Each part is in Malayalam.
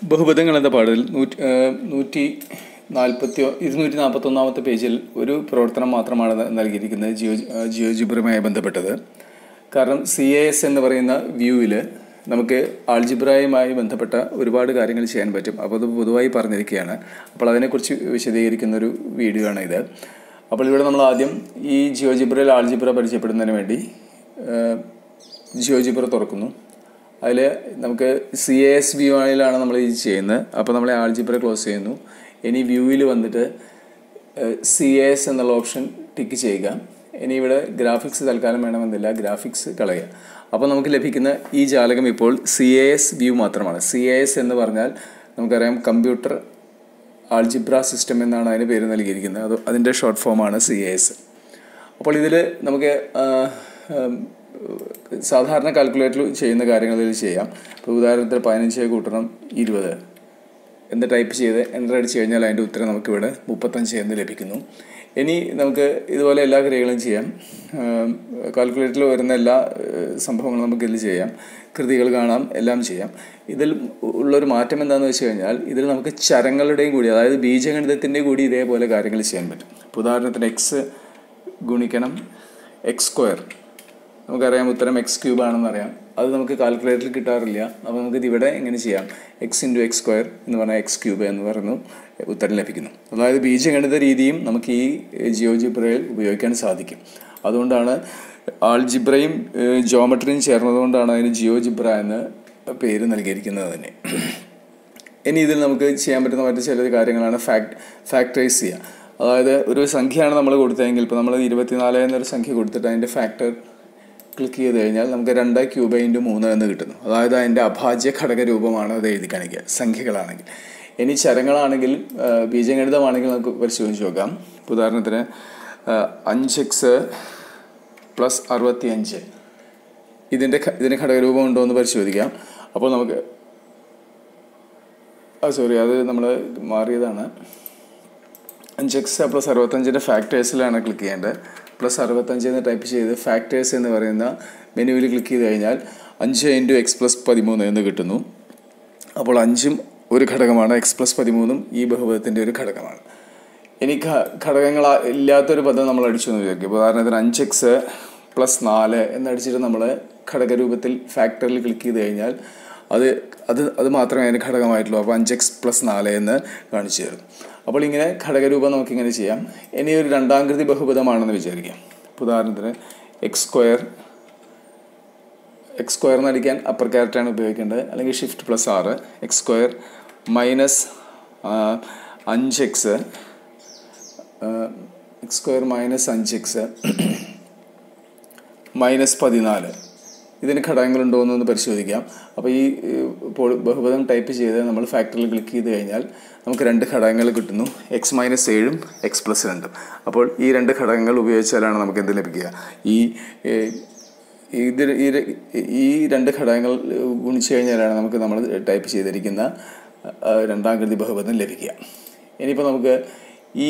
ബഹുപദങ്ങൾ എന്ന പാഠത്തിൽ നൂറ്റി ഏഹ് നൂറ്റി നാൽപ്പത്തി ഇരുന്നൂറ്റി നാൽപ്പത്തൊന്നാമത്തെ പേജിൽ ഒരു പ്രവർത്തനം മാത്രമാണ് ന- നൽകിയിരിക്കുന്നത് ജിയോ ജിയോ ജിബ്രയുമായി ബന്ധപ്പെട്ടത് കാരണം സി എ എസ് എന്ന് പറയുന്ന വ്യൂവിൽ നമുക്ക് ആൾജിബ്രയുമായി ബന്ധപ്പെട്ട ഒരുപാട് കാര്യങ്ങൾ ചെയ്യാൻ പറ്റും അപ്പോൾ അത് പൊതുവായി പറഞ്ഞിരിക്കുകയാണ് അപ്പോൾ അതിനെക്കുറിച്ച് വിശദീകരിക്കുന്ന ഒരു വീഡിയോ ആണ് ഇത് അപ്പോൾ ഇവിടെ നമ്മൾ ആദ്യം ഈ ജിയോ ജിബ്രയിൽ ആൾജിബ്ര പരിചയപ്പെടുന്നതിന് വേണ്ടി ഏഹ് ജിയോ ജിബ്ര തുറക്കുന്നു അതിൽ നമുക്ക് സി എ എസ് വ്യൂ ആയിലാണ് നമ്മൾ ഇത് ചെയ്യുന്നത് അപ്പോൾ നമ്മൾ ആൾജിബ്ര ക്ലോസ് ചെയ്യുന്നു ഇനി വ്യൂവിൽ വന്നിട്ട് സി എ എസ് എന്നുള്ള ഓപ്ഷൻ ടിക്ക് ചെയ്യുക ഇനി ഇവിടെ ഗ്രാഫിക്സ് തൽക്കാലം വേണമെന്നില്ല ഗ്രാഫിക്സ് കളയുക അപ്പോൾ നമുക്ക് ലഭിക്കുന്ന ഈ ജാലകം ഇപ്പോൾ സി എ എസ് വ്യൂ മാത്രമാണ് സി എ എസ് എന്ന് പറഞ്ഞാൽ നമുക്കറിയാം കമ്പ്യൂട്ടർ ആൾജിബ്ര സിസ്റ്റം എന്നാണ് അതിന് പേര് നൽകിയിരിക്കുന്നത് അത് അതിൻ്റെ ഷോർട്ട് ഫോമാണ് സി എ എസ് അപ്പോൾ ഇതിൽ നമുക്ക് ആ, ഉം, സാധാരണ കാൽക്കുലേറ്ററിൽ ചെയ്യുന്ന കാര്യങ്ങൾ ഇതിൽ ചെയ്യാം ഇപ്പോൾ ഉദാഹരണത്തിന് പതിനഞ്ച് കൂട്ടണം ഇരുപത് എന്ന് ടൈപ്പ് ചെയ്ത് എൻ്റർ അടിച്ച് കഴിഞ്ഞാൽ അതിൻ്റെ ഉത്തരം നമുക്കിവിടെ മുപ്പത്തഞ്ച് എന്ന് ലഭിക്കുന്നു ഇനി നമുക്ക് ഇതുപോലെ എല്ലാ ക്രിയകളും ചെയ്യാം കാൽക്കുലേറ്ററിൽ വരുന്ന എല്ലാ ഏഹ്, സംഭവങ്ങളും നമുക്ക് ഇതിൽ ചെയ്യാം കൃതികൾ കാണാം എല്ലാം ചെയ്യാം ഇതിൽ ഉള്ളൊരു മാറ്റം എന്താണെന്ന് വെച്ച് കഴിഞ്ഞാൽ ഇതിൽ നമുക്ക് ചരങ്ങളുടെയും കൂടി അതായത് ബീജഗണിതത്തിൻ്റെ കൂടി ഇതേപോലെ കാര്യങ്ങൾ ചെയ്യാൻ പറ്റും ഇപ്പോൾ ഉദാഹരണത്തിന് എക്സ് ഗുണിക്കണം എക്സ് സ്ക്വയർ നമുക്കറിയാം ഉത്തരം എക്സ് ക്യൂബ് ആണെന്ന് അറിയാം അത് നമുക്ക് കാൽക്കുലേറ്ററിൽ കിട്ടാറില്ല അപ്പോൾ നമുക്കിത് ഇവിടെ എങ്ങനെ ചെയ്യാം എക്സ് ഇൻറ്റു എക്സ് സ്ക്വയർ എന്ന് പറഞ്ഞാൽ എക്സ് ക്യൂബ് എന്ന് പറയുന്നു ഉത്തരം ലഭിക്കുന്നു അതായത് ബീജഗണിത രീതിയും നമുക്ക് ഈ ജിയോജിബ്രയിൽ ഉപയോഗിക്കാൻ സാധിക്കും അതുകൊണ്ടാണ് ആൾജിബ്രയും ജോമെട്രിയും ചേർന്നതുകൊണ്ടാണ് അതിന് ജിയോജിബ്ര എന്ന് പേര് നൽകിയിരിക്കുന്നത് തന്നെ ഇനി ഇതിൽ നമുക്ക് ചെയ്യാൻ പറ്റുന്ന മറ്റു ചില കാര്യങ്ങളാണ് ഫാക്ട് ഫാക്ടറൈസ് ചെയ്യുക അതായത് ഒരു സംഖ്യയാണ് നമ്മൾ കൊടുത്തതെങ്കിൽ ഇപ്പോൾ നമ്മൾ ഇരുപത്തിനാല് എന്നൊരു സംഖ്യ കൊടുത്തിട്ട് അതിൻ്റെ ഫാക്ടർ ക്ലിക്ക് ചെയ്ത് കഴിഞ്ഞാൽ നമുക്ക് രണ്ട് ക്യൂബ് ഇൻറ്റു മൂന്ന് എന്ന് കിട്ടുന്നു അതായത് അതിൻ്റെ അഭാജ്യ ഘടക രൂപമാണ് അത് എഴുതി കാണിക്കുക സംഖ്യകളാണെങ്കിൽ ഇനി ചരങ്ങളാണെങ്കിൽ ആ, ബീജഗണിതമാണെങ്കിൽ നമുക്ക് പരിശോധിച്ച് നോക്കാം ഇപ്പോൾ ഉദാഹരണത്തിന് ആ, അഞ്ച് എക്സ് പ്ലസ് അറുപത്തി അഞ്ച് ഇതിൻ്റെ ഘ- ഇതിന് ഘടകരൂപം ഉണ്ടോ എന്ന് പരിശോധിക്കാം അപ്പോൾ നമുക്ക് ആ സോറി അത് നമ്മൾ മാറിയതാണ് അഞ്ച് എക്സ് പ്ലസ് അറുപത്തഞ്ചിൻ്റെ ഫാക്ടേഴ്സിലാണ് ക്ലിക്ക് ചെയ്യേണ്ടത് പ്ലസ് അറുപത്തഞ്ച് എന്ന് ടൈപ്പ് ചെയ്ത് ഫാക്ടേഴ്സ് എന്ന് പറയുന്ന മെനുവിൽ ക്ലിക്ക് ചെയ്ത് കഴിഞ്ഞാൽ അഞ്ച് ഇൻറ്റു എക്സ് പ്ലസ് പതിമൂന്ന് എന്ന് കിട്ടുന്നു അപ്പോൾ അഞ്ചും ഒരു ഘടകമാണ് എക്സ് പ്ലസ് പതിമൂന്നും ഈ ബഹുപദത്തിൻ്റെ ഒരു ഘടകമാണ് ഇനി ഘ- ഘടകങ്ങൾ ഇല്ലാത്തൊരു പദം നമ്മൾ അടിച്ചു എന്ന് വിചാരിക്കും ഇപ്പോൾ ഉദാഹരണത്തിന് അഞ്ച് എക്സ് പ്ലസ് നാല് എന്നടിച്ചിട്ട് നമ്മൾ ഘടകരൂപത്തിൽ ഫാക്ടറിൽ ക്ലിക്ക് ചെയ്ത് കഴിഞ്ഞാൽ അത് അത് അത് മാത്രമേ അതിന് ഘടകമായിട്ടുള്ളൂ അപ്പോൾ അഞ്ച് എക്സ് പ്ലസ് നാല് എന്ന് കാണിച്ചു തരും അപ്പോൾ ഇങ്ങനെ ഘടകരൂപം നമുക്കിങ്ങനെ ചെയ്യാം ഇനി ഒരു രണ്ടാംകൃതി ബഹുപദമാണെന്ന് വിചാരിക്കാം ഇപ്പോൾ ഉദാഹരണത്തിന് എക്സ് സ്ക്വയർ എക്സ് സ്ക്വയർ അടിക്കാൻ അപ്പർ ക്യാരറ്റാണ് ഉപയോഗിക്കേണ്ടത് അല്ലെങ്കിൽ ഷിഫ്റ്റ് പ്ലസ് ആറ് എക്സ് സ്ക്വയർ മൈനസ് അഞ്ച് എക്സ് എക്സ് സ്ക്വയർ മൈനസ് അഞ്ച് എക്സ് മൈനസ് പതിനാല് ഇതിന് ഘടകങ്ങളുണ്ടോ എന്നൊന്ന് പരിശോധിക്കാം അപ്പോൾ ഈ ഏഹ്, ഇപ്പോൾ ബഹുപദം ടൈപ്പ് ചെയ്ത് നമ്മൾ ഫാക്ടറിയിൽ ക്ലിക്ക് ചെയ്ത് കഴിഞ്ഞാൽ നമുക്ക് രണ്ട് ഘടകങ്ങൾ കിട്ടുന്നു എക്സ് മൈനസ് ഏഴും എക്സ് പ്ലസ് രണ്ടും അപ്പോൾ ഈ രണ്ട് ഘടകങ്ങൾ ഉപയോഗിച്ചാലാണ് നമുക്ക് എന്ത് ലഭിക്കുക ഈ ഏഹ്, ഇത് ഈ ര- ഈ രണ്ട് ഘടകങ്ങൾ ഗുണിച്ചു കഴിഞ്ഞാലാണ് നമുക്ക് നമ്മൾ ടൈപ്പ് ചെയ്തിരിക്കുന്ന ആ, രണ്ടാം കൃതി ബഹുപദം ലഭിക്കുക ഇനിയിപ്പോൾ നമുക്ക് ഈ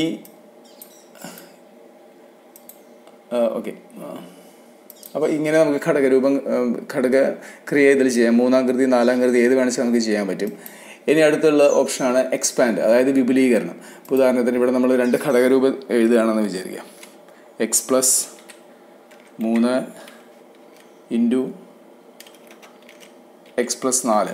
ഓക്കെ അപ്പോൾ ഇങ്ങനെ നമുക്ക് ഘടകരൂപം ആ, ഘടക ക്രിയ ഇതിൽ ചെയ്യാം മൂന്നാം കൃതി നാലാം കൃതി ഏത് വേണമെങ്കിൽ നമുക്ക് ചെയ്യാൻ പറ്റും ഇനി അടുത്തുള്ള ഓപ്ഷനാണ് എക്സ്പാൻഡ് അതായത് വിപുലീകരണം ഇപ്പോൾ ഉദാഹരണത്തിന് ഇവിടെ നമ്മൾ രണ്ട് ഘടകരൂപം എഴുതുകയാണെന്ന് വിചാരിക്കാം എക്സ് പ്ലസ് മൂന്ന് ഇൻറ്റു എക്സ് പ്ലസ് നാല്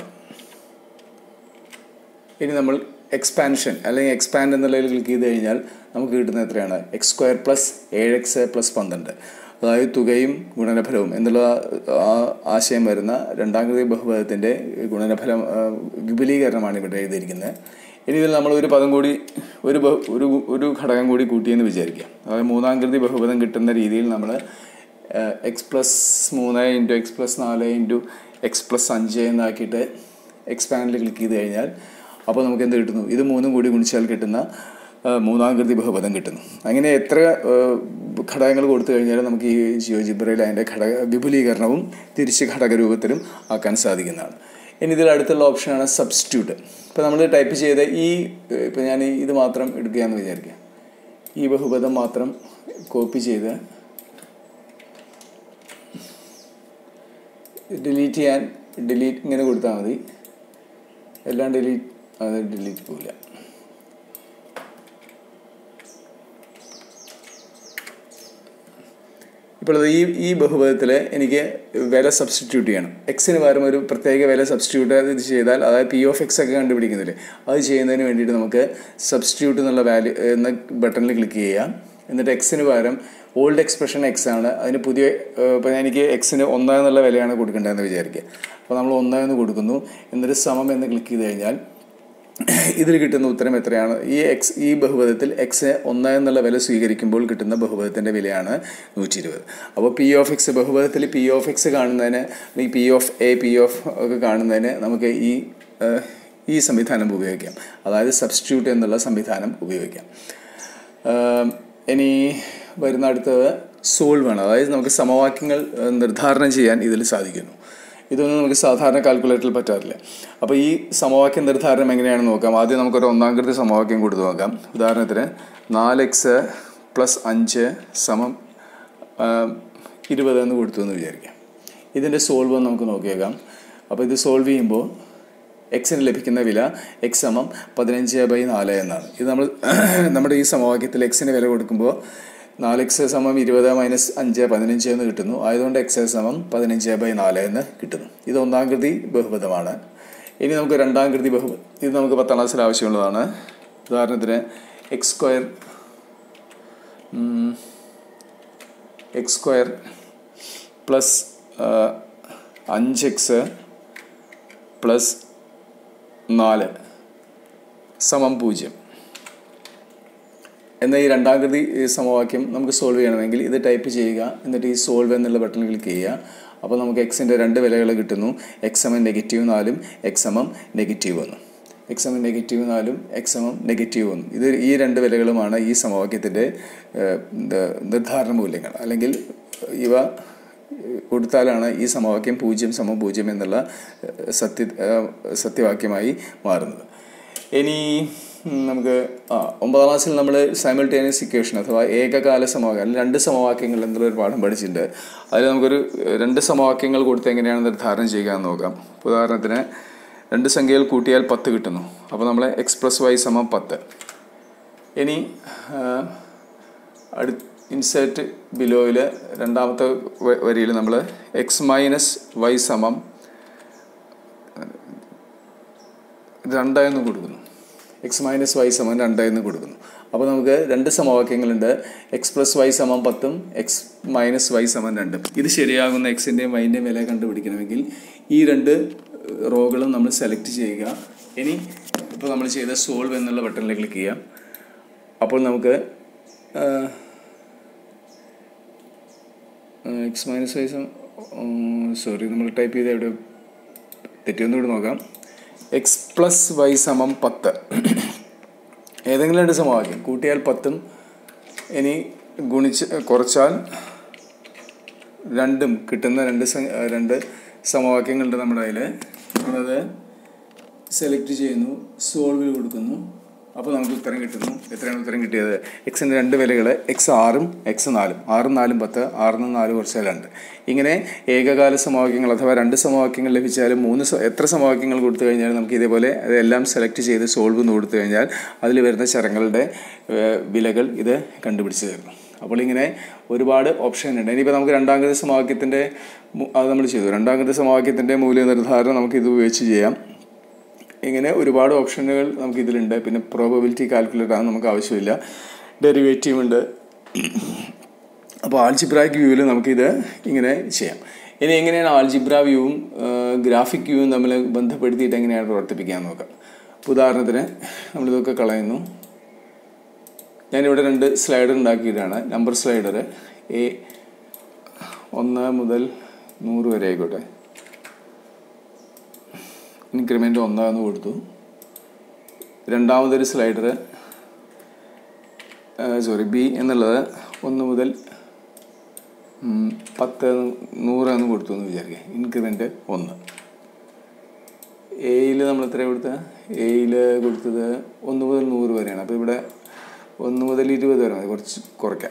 ഇനി നമ്മൾ എക്സ്പാൻഷൻ അല്ലെങ്കിൽ എക്സ്പാൻഡ് എന്നുള്ളതിൽ ക്ലിക്ക് ചെയ്ത് കഴിഞ്ഞാൽ നമുക്ക് കിട്ടുന്നത് എത്രയാണ് എക്സ് സ്ക്വയർ പ്ലസ് ഏഴ് എക്സ് പ്ലസ് പന്ത്രണ്ട് അതായത് തുകയും ഗുണനഫലവും എന്നുള്ള ആ ആശയം വരുന്ന രണ്ടാംകൃതി ബഹുപദത്തിൻ്റെ ഗുണനഫലം ആ, വിപുലീകരണമാണ് ഇവിടെ എഴുതിയിരിക്കുന്നത് ഇനി ഇതിൽ നമ്മൾ ഒരു പദം കൂടി ഒരു ബഹു ഒരു ഒരു ഘടകം കൂടി കൂട്ടിയെന്ന് വിചാരിക്കാം അതായത് മൂന്നാം കൃതി ബഹുപദം കിട്ടുന്ന രീതിയിൽ നമ്മൾ എക്സ് പ്ലസ് മൂന്ന് ഇൻറ്റു എക്സ് പ്ലസ് നാല് ഇൻറ്റു എക്സ് പ്ലസ് അഞ്ച് എന്നാക്കിയിട്ട് എക്സ്പാൻഡിൽ ക്ലിക്ക് ചെയ്ത് കഴിഞ്ഞാൽ അപ്പോൾ നമുക്ക് എന്ത് കിട്ടുന്നു ഇത് മൂന്നും കൂടി ഗുണിച്ചാൽ കിട്ടുന്ന ആ, മൂന്നാം കൃതി ബഹുപദം കിട്ടുന്നു അങ്ങനെ എത്ര ആ, ഘടകങ്ങൾ കൊടുത്തു കഴിഞ്ഞാലും നമുക്ക് ഈ ജിയോജിബ്രയിൽ അതിൻ്റെ ഘടക വിപുലീകരണവും തിരിച്ച് ഘടകരൂപത്തിലും ആക്കാൻ സാധിക്കുന്നതാണ് ഇനി ഇതിൽ അടുത്തുള്ള ഓപ്ഷനാണ് സബ്സ്റ്റിറ്റ്യൂട്ട് ഇപ്പോൾ നമ്മൾ ടൈപ്പ് ചെയ്ത ഈ ഇപ്പോൾ ഞാൻ ഈ ഇത് മാത്രം എടുക്കുകയെന്ന് വിചാരിക്കാം ഈ ബഹുപദം മാത്രം കോപ്പി ചെയ്ത് ഡിലീറ്റ് ചെയ്യാൻ ഡിലീറ്റ് ഇങ്ങനെ കൊടുത്താൽ മതി എല്ലാം ഡിലീറ്റ് അത് ഡിലീറ്റ് പോവില്ല ഇപ്പോൾ ഈ ഈ ബഹുപദത്തിൽ എനിക്ക് വില സബ്സ്റ്റിറ്റ്യൂട്ട് ചെയ്യണം എക്സിന് പകരം ഒരു പ്രത്യേക വില സബ്സ്റ്റിറ്റ്യൂട്ട് ഇത് ചെയ്താൽ അതായത് പി ഓഫ് എക്സ് ഒക്കെ കണ്ടുപിടിക്കുന്നില്ലേ അത് ചെയ്യുന്നതിന് വേണ്ടിയിട്ട് നമുക്ക് സബ്സ്റ്റിറ്റ്യൂട്ട് എന്നുള്ള വാല്യൂ എന്ന ബട്ടണിൽ ക്ലിക്ക് ചെയ്യാം എന്നിട്ട് എക്സിന് പകരം ഓൾഡ് എക്സ്പ്രഷൻ എക്സ് ആണ് അതിന് പുതിയ ഇപ്പോൾ എനിക്ക് എക്സിന് ഒന്നാമെന്നുള്ള വിലയാണ് കൊടുക്കേണ്ടതെന്ന് വിചാരിക്കുക അപ്പോൾ നമ്മൾ ഒന്നാമെന്ന് കൊടുക്കുന്നു എന്നിട്ട് സമം എന്ന് ക്ലിക്ക് ചെയ്ത് കഴിഞ്ഞാൽ ഇതിൽ കിട്ടുന്ന ഉത്തരം എത്രയാണ് ഈ എക്സ് ഈ ബഹുപദത്തിൽ എക്സ് ഒന്ന് എന്നുള്ള വില സ്വീകരിക്കുമ്പോൾ കിട്ടുന്ന ബഹുപദത്തിൻ്റെ വിലയാണ് നൂറ്റി ഇരുപത് അപ്പോൾ പി ഓഫ് എക്സ് ബഹുപദത്തിൽ പി ഓഫ് എക്സ് കാണുന്നതിന് അല്ലെങ്കിൽ P of A P of ഒക്കെ കാണുന്നതിന് നമുക്ക് ഈ ഈ സംവിധാനം ഉപയോഗിക്കാം അതായത് സബ്സ്റ്റിറ്റ്യൂട്ട് എന്നുള്ള സംവിധാനം ഉപയോഗിക്കാം ഇനി വരുന്ന അടുത്തത് സോൾവ് ആണ് അതായത് നമുക്ക് സമവാക്യങ്ങൾ നിർദ്ധാരണം ചെയ്യാൻ ഇതിൽ സാധിക്കുന്നു ഇതൊന്നും നമുക്ക് സാധാരണ കാൽക്കുലേറ്ററിൽ പറ്റാറില്ല അപ്പോൾ ഈ സമവാക്യ നിർദ്ധാരണം എങ്ങനെയാണെന്ന് നോക്കാം ആദ്യം നമുക്കൊരു ഒന്നാം കൃതി സമവാക്യം കൊടുത്തു നോക്കാം ഉദാഹരണത്തിന് നാല് എക്സ് പ്ലസ് അഞ്ച് സമം ഇരുപത് എന്ന് കൊടുത്തു എന്ന് വിചാരിക്കാം ഇതിൻ്റെ സോൾവ് നമുക്ക് നോക്കിയേക്കാം അപ്പോൾ ഇത് സോൾവ് ചെയ്യുമ്പോൾ എക്സിന് ലഭിക്കുന്ന വില എക്സ് സമം പതിനഞ്ച് ബൈ നാല് എന്നാണ് ഇത് നമ്മൾ നമ്മുടെ ഈ സമവാക്യത്തിൽ എക്സിന് വില കൊടുക്കുമ്പോൾ നാല് എക്സ് സമം ഇരുപത് മൈനസ് അഞ്ച് പതിനഞ്ച് എന്ന് കിട്ടുന്നു ആയതുകൊണ്ട് എക്സ് സമം പതിനഞ്ച് ബൈ നാല് എന്ന് കിട്ടുന്നു ഇത് ഒന്നാം കൃതി ബഹുപദമാണ് ഇനി നമുക്ക് രണ്ടാം കൃതി ബഹുപദം ഇത് നമുക്ക് പത്താം ക്ലാസ്സിൽ ആവശ്യമുള്ളതാണ് ഉദാഹരണത്തിന് X square X square plus അഞ്ച് എക്സ് പ്ലസ് നാല് സമം പൂജ്യം എന്ന ഈ രണ്ടാം കൃതി സമവാക്യം നമുക്ക് സോൾവ് ചെയ്യണമെങ്കിൽ ഇത് ടൈപ്പ് ചെയ്യുക എന്നിട്ട് ഈ സോൾവ് എന്നുള്ള ബട്ടൺ ക്ലിക്ക് ചെയ്യുക അപ്പോൾ നമുക്ക് എക്സിൻ്റെ രണ്ട് വിലകൾ കിട്ടുന്നു എക്സ് എം നെഗറ്റീവ് നാലും എക്സ് എം നെഗറ്റീവ് ഒന്നും എക്സ് എം നെഗറ്റീവ് നാലും എക്സ് എം നെഗറ്റീവ് ഒന്നും ഇത് ഈ രണ്ട് വിലകളുമാണ് ഈ സമവാക്യത്തിൻ്റെ നിർദ്ധാരണ മൂല്യങ്ങൾ അല്ലെങ്കിൽ ഇവ കൊടുത്താലാണ് ഈ സമവാക്യം പൂജ്യം സമം പൂജ്യം എന്നുള്ള സത്യ സത്യവാക്യമായി മാറുന്നത് ഇനി നമുക്ക് ആ ഒമ്പതാം ക്ലാസ്സിൽ നമ്മൾ സൈമിൾട്ടേനിയസ് ഇക്വേഷൻ അഥവാ ഏകകാല സമവാക്യം അല്ലെങ്കിൽ രണ്ട് സമവാക്യങ്ങൾ എന്നുള്ളൊരു പാഠം പഠിച്ചിട്ടുണ്ട് അതിൽ നമുക്കൊരു രണ്ട് സമവാക്യങ്ങൾ കൊടുത്ത് എങ്ങനെയാണ് നിർദ്ധാരണം ചെയ്യുക എന്ന് നോക്കാം ഉദാഹരണത്തിന് രണ്ട് സംഖ്യകൾ കൂട്ടിയാൽ പത്ത് കിട്ടുന്നു അപ്പോൾ നമ്മൾ എക്സ് പ്ലസ് വൈ സമം പത്ത് ഇനി അടു ഇൻസേർട്ട് ബിലോയിൽ രണ്ടാമത്തെ വരിയിൽ നമ്മൾ എക്സ് മൈനസ് വൈ സമം രണ്ടായെന്ന് കൊടുക്കുന്നു എക്സ് മൈനസ് വൈ സമം രണ്ടായെന്ന് കൊടുക്കുന്നു അപ്പോൾ നമുക്ക് രണ്ട് സമവാക്യങ്ങളുണ്ട് എക്സ് പ്ലസ് വൈ സമം പത്തും എക്സ് മൈനസ് വൈ സമം രണ്ടും ഇത് ശരിയാകുന്ന എക്സിൻ്റെയും വൈൻ്റെയും വില കണ്ടുപിടിക്കണമെങ്കിൽ ഈ രണ്ട് റോകളും നമ്മൾ സെലക്ട് ചെയ്യുക ഇനി ഇപ്പോൾ നമ്മൾ ചെയ്ത സോൾവ് എന്നുള്ള ബട്ടണിൽ ക്ലിക്ക് ചെയ്യാം അപ്പോൾ നമുക്ക് എക്സ് മൈനസ് വൈ സമം സോറി നമ്മൾ ടൈപ്പ് ചെയ്ത് എവിടെ തെറ്റിയൊന്നുകൂടി നോക്കാം എക്സ് പ്ലസ് വൈ സമം പത്ത് ഏതെങ്കിലും രണ്ട് സമവാക്യം കൂട്ടിയാൽ പത്തും ഇനി ഗുണിച്ച് കുറച്ചാൽ രണ്ടും കിട്ടുന്ന രണ്ട് രണ്ട് സമവാക്യങ്ങളുണ്ട് നമ്മുടെ അതിൽ നമ്മളത് സെലക്ട് ചെയ്യുന്നു സോൾവിൽ കൊടുക്കുന്നു അപ്പോൾ നമുക്ക് ഉത്തരം കിട്ടുന്നു എത്രയാണ് ഉത്തരം കിട്ടിയത് എക്സിൻ്റെ രണ്ട് വിലകൾ എക്സ് ആറും എക്സ് നാലും ആറും നാലും പത്ത് ആറിനും നാല് കുറച്ചാൽ രണ്ട് ഇങ്ങനെ ഏകകാല സമവാക്യങ്ങൾ അഥവാ രണ്ട് സമവാക്യങ്ങൾ ലഭിച്ചാലും മൂന്ന് എത്ര സമവാക്യങ്ങൾ കൊടുത്തു കഴിഞ്ഞാൽ നമുക്ക് ഇതേപോലെ അതെല്ലാം സെലക്ട് ചെയ്ത് സോൾവ് എന്ന് കൊടുത്തു കഴിഞ്ഞാൽ അതിൽ വരുന്ന ചരങ്ങളുടെ വിലകൾ ഇത് കണ്ടുപിടിച്ച് തരുന്നു അപ്പോൾ ഇങ്ങനെ ഒരുപാട് ഓപ്ഷൻ ഉണ്ട് ഇനിയിപ്പോൾ നമുക്ക് രണ്ടാം ഗതി സമവാക്യത്തിൻ്റെ അത് നമ്മൾ ചെയ്തു രണ്ടാം ഗതി സമവാക്യത്തിൻ്റെ മൂല്യനിർദ്ധാരണം നമുക്ക് ഇത് ഉപയോഗിച്ച് ചെയ്യാം ഇങ്ങനെ ഒരുപാട് ഓപ്ഷനുകൾ നമുക്ക് ഇതിലുണ്ട് പിന്നെ പ്രോബബിലിറ്റി കാൽക്കുലേറ്റർ ആണ് നമുക്ക് ആവശ്യമില്ല ഡെറിവേറ്റീവ് ഉണ്ട് അപ്പോൾ ആൾജിബ്രാക് വ്യൂവിൽ നമുക്കിത് ഇങ്ങനെ ചെയ്യാം ഇനി എങ്ങനെയാണ് ആൾജിബ്ര വ്യൂവും ഗ്രാഫിക് വ്യൂവും തമ്മിൽ ബന്ധപ്പെടുത്തിയിട്ട് എങ്ങനെയാണ് പ്രവർത്തിപ്പിക്കാൻ നോക്കാം ഉദാഹരണത്തിന് നമ്മളിതൊക്കെ കളയുന്നു ഞാനിവിടെ രണ്ട് സ്ലൈഡർ ഉണ്ടാക്കിയിട്ടാണ് നമ്പർ സ്ലൈഡർ എ ഒന്ന് മുതൽ നൂറ് വരെ ആയിക്കോട്ടെ ഇൻക്രിമെൻ്റ് ഒന്നാന്ന് കൊടുത്തു രണ്ടാമതൊരു സ്ലൈഡർ സോറി ബി എന്നുള്ളത് ഒന്ന് മുതൽ പത്ത് നൂറ് എന്ന് കൊടുത്തു എന്ന് വിചാരിക്കുക ഇൻക്രിമെൻ്റ് ഒന്ന് എയിൽ നമ്മൾ എത്ര കൊടുത്ത എയിൽ കൊടുത്തത് ഒന്ന് മുതൽ നൂറ് വരെയാണ് അപ്പോൾ ഇവിടെ ഒന്ന് മുതൽ ഇരുപത് വരെ മതി കുറച്ച് കുറയ്ക്കാം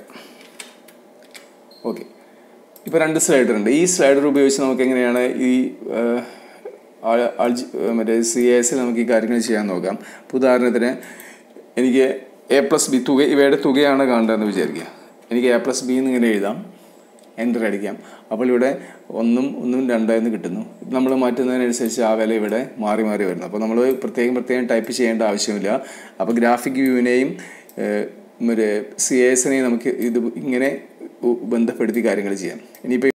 ഓക്കെ ഇപ്പോൾ രണ്ട് സ്ലൈഡർ ഉണ്ട് ഈ സ്ലൈഡർ ഉപയോഗിച്ച് നമുക്ക് എങ്ങനെയാണ് ഈ ആ- അൾജി- മറ്റേ സി എസിൽ നമുക്ക് ഈ കാര്യങ്ങൾ ചെയ്യാൻ നോക്കാം ഇപ്പോൾ ഉദാഹരണത്തിന് എനിക്ക് എ പ്ലസ് ബി തുക ഇവയുടെ തുകയാണ് കാണേണ്ടതെന്ന് വിചാരിക്കുക എനിക്ക് എ പ്ലസ് ബി എന്ന് ഇങ്ങനെ എഴുതാം എൻ്റർ അടിക്കാം അപ്പോൾ ഇവിടെ ഒന്നും ഒന്നും രണ്ടായെന്ന് കിട്ടുന്നു നമ്മൾ മാറ്റുന്നതിനനുസരിച്ച് ആ വില ഇവിടെ മാറി മാറി വരുന്നു അപ്പോൾ നമ്മൾ പ്രത്യേകം പ്രത്യേകം ടൈപ്പ് ചെയ്യേണ്ട ആവശ്യമില്ല അപ്പോൾ ഗ്രാഫിക് വ്യൂവിനെയും ഏഹ്, മറ്റേ സി എസിനെയും നമുക്ക് ഇത് ഇങ്ങനെ ഉ- ബന്ധപ്പെടുത്തി കാര്യങ്ങൾ ചെയ്യാം ഇനിയിപ്പോൾ